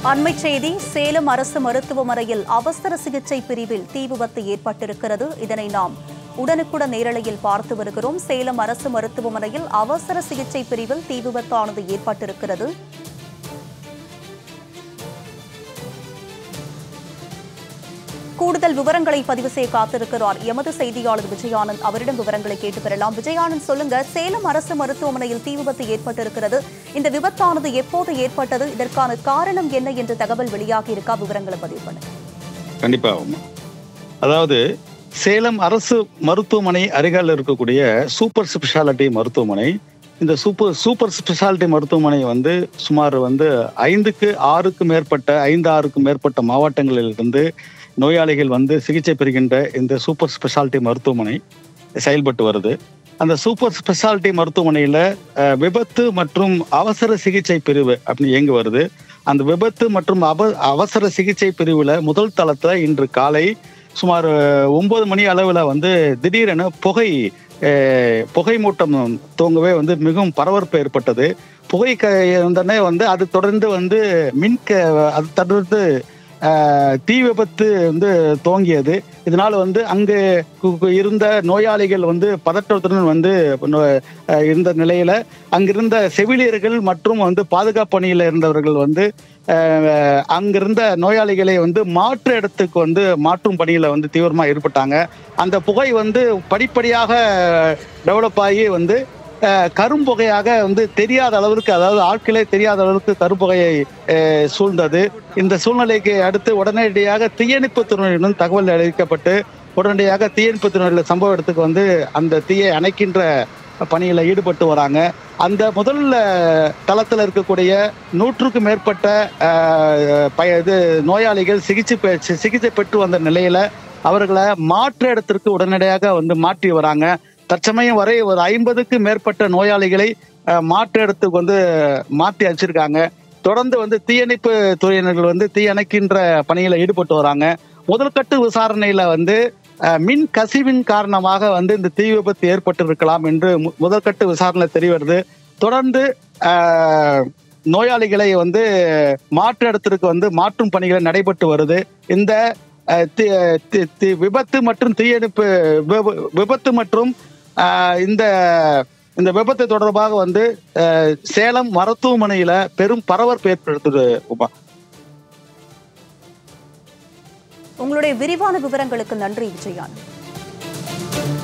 அண்மை செய்தி சேலம் அரசு மருத்துவமனையில் அவசர சிகிச்சை பிரிவில் தீ விபத்து ஏற்பட்டிருக்கிறது இதனை நாம் உடனுக்குடன் நேரலையில் பார்த்து வருகிறோம் சேலம் அரசு மருத்துவமனையில் அவசர சிகிச்சை பிரிவில் தீ விபத்தானது ஏற்பட்டிருக்கிறது கூடுதல் விவரங்களை பதிவு செய்ய காத்திருக்கிறார் எமது செய்தியாளர் விஜயானந்த் அவரிடம் விவரங்களை கேட்டு பெறலாம் விஜயானந்த் சொல்லுங்க சேலம் அரசு மருத்துவமனையில் தீ விபத்து ஏற்பட்டிருக்கிறது இந்த விபத்தானது எப்போது ஏற்பட்டது இதற்கான காரணம் என்ன என்ற தகவல் வெளியாகி இருக்கா விவரங்களை பதிவு பண்ணுங்க கண்டிப்பா ஆமா. அதாவது சேலம் அரசு மருத்துவமனை அருகால இருக்கக்கூடிய சூப்பர் ஸ்பெஷாலிட்டி மருத்துவமனை இந்த சூப்பர் சூப்பர் ஸ்பெஷாலிட்டி மருத்துவமனை வந்து சுமார் வந்து ஐந்துக்கு ஆறுக்கு மேற்பட்ட ஐந்து ஆறுக்கு மேற்பட்ட மாவட்டங்களிலிருந்து நோயாளிகள் வந்து சிகிச்சை பெறுகின்ற இந்த சூப்பர் ஸ்பெஷாலிட்டி மருத்துவமனை செயல்பட்டு வருது அந்த சூப்பர் ஸ்பெஷாலிட்டி மருத்துவமனையில அஹ், விபத்து மற்றும் அவசர சிகிச்சை பிரிவு அப்படின்னு இயங்கி வருது அந்த விபத்து மற்றும் அப அவசர சிகிச்சை பிரிவுல முதல் தளத்துல இன்று காலை சுமார் ஒன்பது மணி அளவில் வந்து திடீரென புகை அஹ், புகை மூட்டம் தூங்கவே வந்து மிகவும் பரபரப்பு ஏற்பட்டது புகை க இருந்தனே வந்து அது தொடர்ந்து வந்து மின் க அது தொடர்ந்து அஹ், தீ விபத்து வந்து துவங்கியது இதனால வந்து அங்கு கு- கு- இருந்த நோயாளிகள் வந்து பதற்றத்துடன் வந்து நோ- அஹ், இருந்த நிலையில அங்கிருந்த செவிலியர்கள் மற்றும் வந்து பாதுகாப்பு பணியில் இருந்தவர்கள் வந்து அஹ், அங்கிருந்த நோயாளிகளை வந்து மாற்று இடத்துக்கு வந்து மாற்றும் பணியில வந்து தீவிரமா ஈடுபட்டாங்க அந்த புகை வந்து படிப்படியாக டெவலப் ஆகி வந்து அஹ், கரும்புகையாக வந்து தெரியாத அளவிற்கு அதாவது ஆட்களே தெரியாத அளவுக்கு கரும்புகையை அஹ், சூழ்ந்தது இந்த சூழ்நிலைக்கு அடுத்து உடனடியாக தீயணைப்பு துறையினரும் தகவல் அளிக்கப்பட்டு உடனடியாக தீயணைப்பு துறையினர் சம்பவ இடத்துக்கு வந்து அந்த தீயை அணைக்கின்ற பணியில ஈடுபட்டு வராங்க அந்த முதல் தளத்தில் இருக்கக்கூடிய நூற்றுக்கும் மேற்பட்ட அஹ், பய- இது நோயாளிகள் சிகிச்சை பெ- சி- சிகிச்சை பெற்று வந்த நிலையில அவர்களை மாற்று இடத்திற்கு உடனடியாக வந்து மாற்றி வராங்க தற்சமயம் வரை ஒரு ஐம்பதுக்கு மேற்பட்ட நோயாளிகளை அஹ், மாற்று இடத்துக்கு வந்து மாற்றி வச்சிருக்காங்க தொடர்ந்து வந்து தீயணைப்பு துறையினர்கள் வந்து தீ அணைக்கின்ற பணியில ஈடுபட்டு வராங்க முதல்கட்டு விசாரணையில வந்து அஹ், மின் கசிவின் காரணமாக வந்து இந்த தீ விபத்து ஏற்பட்டிருக்கலாம் என்று மு- முதல்கட்டு விசாரணை தெரிய வருது தொடர்ந்து அஹ், நோயாளிகளை வந்து மாற்று இடத்திற்கு வந்து மாற்றும் பணிகள் நடைபெற்று வருது இந்த அஹ், தி- தி- தி- விபத்து மற்றும் தீயணைப்பு விப- விபத்து மற்றும் அஹ், இந்த இந்த விபத்து தொடர்பாக வந்து அஹ், சேலம் மருத்துவமனையில பெரும் பரபரப்பு ஏற்படுத்துது உமா உங்களுடைய விரிவான விவரங்களுக்கு நன்றி விஜயானந்த்